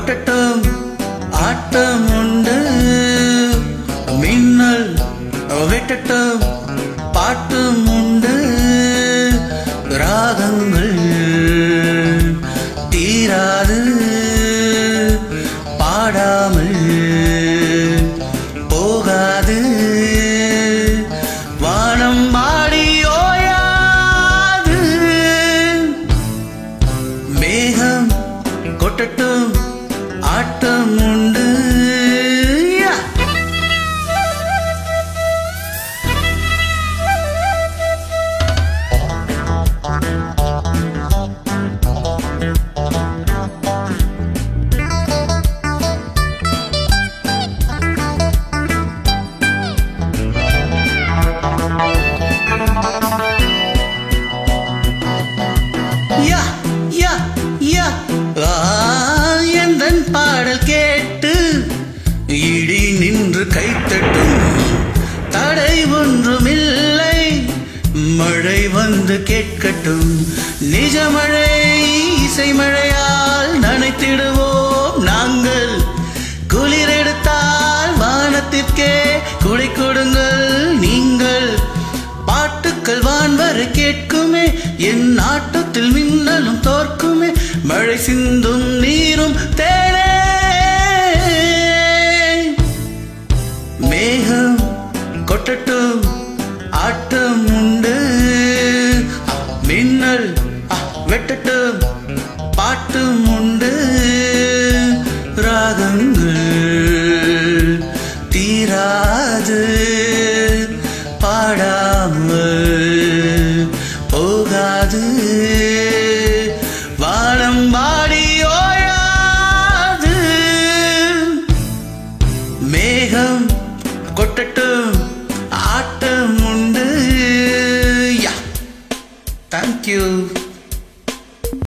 கொட்டட்டும் ஆட்டம் உண்டு மின்னல் வெட்டட்டும் பாட்டும் உண்டு ராகங்கள் தீராது பாடாமல் போகாது வானம் பாடி ஓயாது மேகம் கொட்டட்டும் ஆட்டம் உண்டு யா! யா யா யா ஆ, எந்தன் பாடல் கேட்டு இடி நின்று கைத்தட்டும் தடை ஒன்றுமில்லை மழை வந்து கேட்கட்டும் நிஜ மழை இசை மழையால் நனைத்திடுவோம் நாங்கள் குளிரெடுத்தால் வானத்திற்கே குடை கொடுங்கள் நீங்கள் பாட்டுக்கள் வான்வரை கேட்குமே என் நாட்டத்தில் மின்னலும் தோற்குமே மழை சிந்தும் நீரும் தேனே மேகம் கொட்டட்டும் ஆட்டம் உண்டு அ, மின்னல் அ, வெட்டட்டும் பாட்டும் உண்டு ராகம்